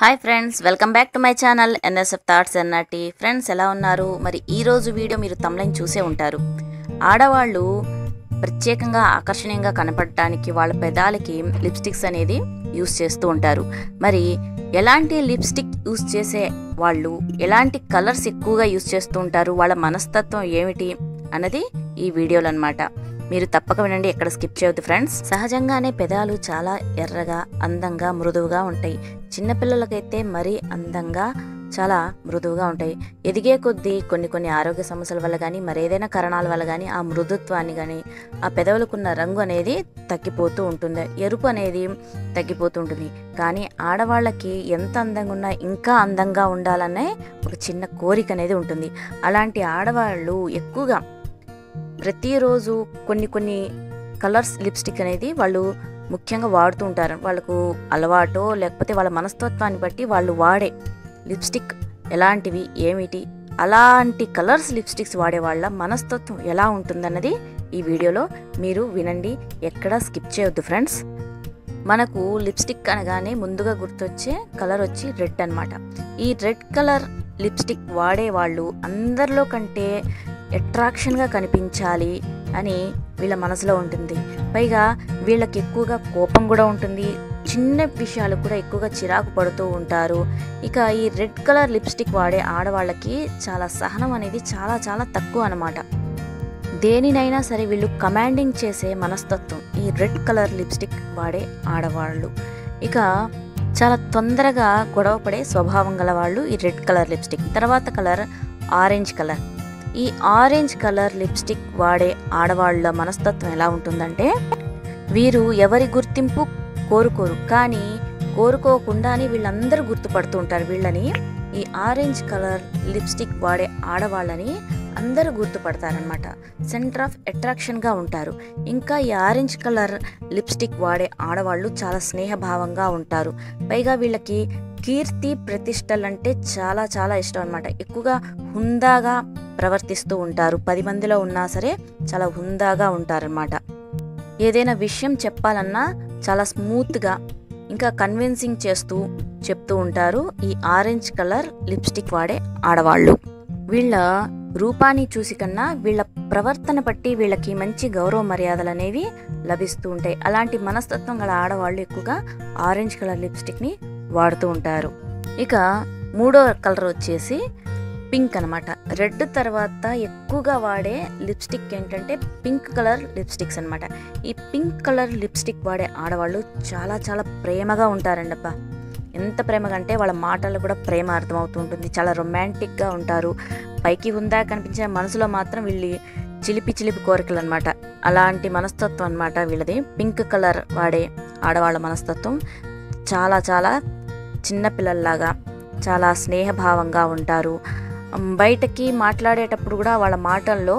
hi friends welcome back to my channel NSF thoughts NRT friends ఎలా ఉన్నారు మరి ఈ రోజు వీడియో మీరు తమ్లైన్ చూసే ఉంటారు ఆడవాళ్ళు ప్రత్యేకంగా ఆకర్షణీయంగా కనపడటానికి వాళ్ళ పెదాలకి లిప్స్టిక్స్ అనేది యూస్ చేస్తూ ఉంటారు మరి ఎలాంటి లిప్స్టిక్ యూస్ చేసే వాళ్ళు ఎలాంటి కలర్స్ ఎక్కువగా యూస్ చేస్తూ ఉంటారు వాళ్ళ మనస్తత్వం ఏమిటి అన్నది ఈ వీడియోలో అనమాట మీరు తప్పక వినండి ఎక్కడ స్కిప్ చేయవద్దు ఫ్రెండ్స్ సహజంగానే పెదాలు చాలా ఎర్రగా అందంగా మృదువుగా ఉంటాయి చిన్నపిల్లలకైతే మరీ అందంగా చాలా మృదువుగా ఉంటాయి ఎదిగే కొద్దీ కొన్ని కొన్ని ఆరోగ్య సమస్యల వల్ల కానీ మరేదైనా కారణాల వల్ల కానీ ఆ మృదుత్వాన్ని కానీ ఆ పెదవులకున్న రంగు అనేది తగ్గిపోతూ ఉంటుంది ఎరుపు అనేది తగ్గిపోతూ ఉంటుంది కానీ ఆడవాళ్ళకి ఎంత అందంగా ఉన్నా ఇంకా అందంగా ఉండాలనే ఒక చిన్న కోరిక అనేది ఉంటుంది అలాంటి ఆడవాళ్ళు ఎక్కువగా ప్రతిరోజు కొన్ని కొన్ని కలర్స్ లిప్స్టిక్ అనేది వాళ్ళు ముఖ్యంగా వాడుతూ ఉంటారు వాళ్ళకు అలవాటో లేకపోతే వాళ్ళ మనస్తత్వాన్ని బట్టి వాళ్ళు వాడే లిప్స్టిక్ ఎలాంటివి ఏమిటి అలాంటి కలర్స్ లిప్స్టిక్స్ వాడే వాళ్ళ మనస్తత్వం ఎలా ఉంటుందన్నది ఈ వీడియోలో మీరు వినండి ఎక్కడా స్కిప్ చేయొద్దు ఫ్రెండ్స్ మనకు లిప్స్టిక్ అనగానే ముందుగా గుర్తొచ్చే కలర్ వచ్చి రెడ్ అన్నమాట ఈ రెడ్ కలర్ లిప్స్టిక్ వాడే వాళ్ళు అందరిలో కంటే అట్రాక్షన్గా కనిపించాలి అని వీళ్ళ మనసులో ఉంటుంది పైగా వీళ్ళకి ఎక్కువగా కోపం కూడా ఉంటుంది చిన్న విషయాలు కూడా ఎక్కువగా చిరాకు పడుతూ ఉంటారు ఇక ఈ రెడ్ కలర్ లిప్స్టిక్ వాడే ఆడవాళ్ళకి చాలా సహనం అనేది చాలా చాలా తక్కువ అన్నమాట దేనినైనా సరే వీళ్ళు కమాండింగ్ చేసే మనస్తత్వం ఈ రెడ్ కలర్ లిప్స్టిక్ వాడే ఆడవాళ్ళు ఇక చాలా తొందరగా గొడవపడే స్వభావం గల వాళ్ళు ఈ రెడ్ కలర్ లిప్స్టిక్ తర్వాత కలర్ ఆరెంజ్ కలర్ ఈ ఆరెంజ్ కలర్ లిప్స్టిక్ వాడే ఆడవాళ్ళ మనస్తత్వం ఎలా ఉంటుందంటే వీరు ఎవరి గుర్తింపు కోరుకోరు కానీ కోరుకోకుండానే వీళ్ళందరూ గుర్తుపడుతూ ఉంటారు వీళ్ళని ఈ ఆరెంజ్ కలర్ లిప్స్టిక్ వాడే ఆడవాళ్ళని అందరూ గుర్తుపడతారనమాట సెంటర్ ఆఫ్ అట్రాక్షన్గా ఉంటారు ఇంకా ఈ ఆరెంజ్ కలర్ లిప్స్టిక్ వాడే ఆడవాళ్ళు చాలా స్నేహభావంగా ఉంటారు పైగా వీళ్ళకి కీర్తి ప్రతిష్టలంటే చాలా చాలా ఇష్టం అనమాట ఎక్కువగా హుందాగా ప్రవర్తిస్తూ ఉంటారు పది మందిలో ఉన్నా సరే చాలా హుందాగా ఉంటారనమాట ఏదైనా విషయం చెప్పాలన్నా చాలా స్మూత్గా ఇంకా కన్విన్సింగ్ చేస్తూ చెప్తూ ఉంటారు ఈ ఆరెంజ్ కలర్ లిప్స్టిక్ వాడే ఆడవాళ్ళు వీళ్ళ రూపాన్ని చూసి కన్నా వీళ్ళ ప్రవర్తన బట్టి వీళ్ళకి మంచి గౌరవ మర్యాదలు అనేవి లభిస్తూ ఉంటాయి అలాంటి మనస్తత్వం గల ఆడవాళ్ళు ఎక్కువగా ఆరెంజ్ కలర్ లిప్స్టిక్ని వాడుతూ ఉంటారు ఇక మూడో కలర్ వచ్చేసి పింక్ అనమాట రెడ్ తర్వాత ఎక్కువగా వాడే లిప్స్టిక్ ఏంటంటే పింక్ కలర్ లిప్స్టిక్స్ అనమాట ఈ పింక్ కలర్ లిప్స్టిక్ వాడే ఆడవాళ్ళు చాలా చాలా ప్రేమగా ఉంటారండి అబ్బా ఎంత ప్రేమగా అంటే వాళ్ళ మాటలు కూడా ప్రేమ అర్థమవుతూ ఉంటుంది చాలా రొమాంటిక్గా ఉంటారు పైకి ఉందా కనిపించే మనసులో మాత్రం వీళ్ళు చిలిపి చిలిపి కోరికలు అనమాట అలాంటి మనస్తత్వం అనమాట వీళ్ళది పింక్ కలర్ వాడే ఆడవాళ్ళ మనస్తత్వం చాలా చాలా చిన్నపిల్లల్లాగా చాలా స్నేహభావంగా ఉంటారు బయటకి మాట్లాడేటప్పుడు కూడా వాళ్ళ మాటల్లో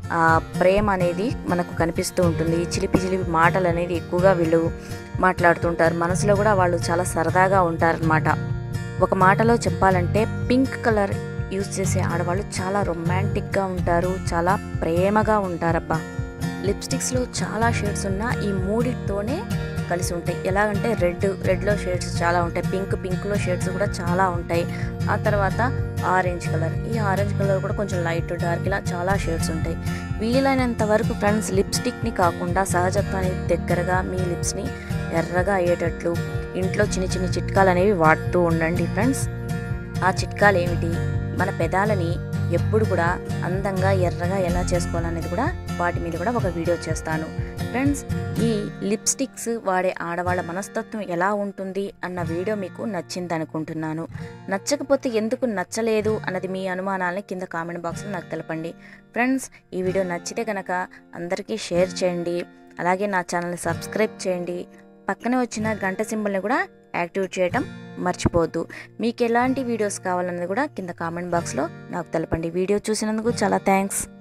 ప్రేమ అనేది మనకు కనిపిస్తూ ఉంటుంది చిలిపి చిలిపి మాటలు అనేది ఎక్కువగా వీళ్ళు మాట్లాడుతుంటారు మనసులో కూడా వాళ్ళు చాలా సరదాగా ఉంటారనమాట ఒక మాటలో చెప్పాలంటే పింక్ కలర్ యూజ్ చేసే ఆడవాళ్ళు చాలా రొమాంటిక్గా ఉంటారు చాలా ప్రేమగా ఉంటారబ్బా లిప్స్టిక్స్లో చాలా షేడ్స్ ఉన్న ఈ మూడితోనే కలిసి ఉంటాయి ఎలాగంటే రెడ్ రెడ్లో షేడ్స్ చాలా ఉంటాయి పింక్ పింక్లో షేడ్స్ కూడా చాలా ఉంటాయి ఆ తర్వాత ఆరెంజ్ కలర్ ఈ ఆరెంజ్ కలర్ కూడా కొంచెం లైట్ డార్క్ ఇలా చాలా షేడ్స్ ఉంటాయి వీలైనంత వరకు ఫ్రెండ్స్ లిప్స్టిక్ని కాకుండా సహజత్వానికి దగ్గరగా మీ లిప్స్ని ఎర్రగా అయ్యేటట్లు ఇంట్లో చిన్న చిన్న చిట్కాలు అనేవి వాడుతూ ఉండండి ఫ్రెండ్స్ ఆ చిట్కాలు ఏమిటి మన పెదాలని ఎప్పుడు కూడా అందంగా ఎర్రగా ఎలా చేసుకోవాలనేది కూడా వాటి మీద కూడా ఒక వీడియో చేస్తాను ఫ్రెండ్స్ ఈ లిప్స్టిక్స్ వాడే ఆడవాళ్ళ మనస్తత్వం ఎలా ఉంటుంది అన్న వీడియో మీకు నచ్చింది అనుకుంటున్నాను నచ్చకపోతే ఎందుకు నచ్చలేదు అన్నది మీ అనుమానాలని కింద కామెంట్ బాక్స్లో నాకు తెలపండి ఫ్రెండ్స్ ఈ వీడియో నచ్చితే కనుక అందరికీ షేర్ చేయండి అలాగే నా ఛానల్ని సబ్స్క్రైబ్ చేయండి పక్కనే వచ్చిన గంట సింబల్ని కూడా యాక్టివేట్ చేయటం మర్చిపోవద్దు మీకు ఎలాంటి వీడియోస్ కావాలన్నది కూడా కింద కామెంట్ బాక్స్లో నాకు తెలపండి వీడియో చూసినందుకు చాలా థ్యాంక్స్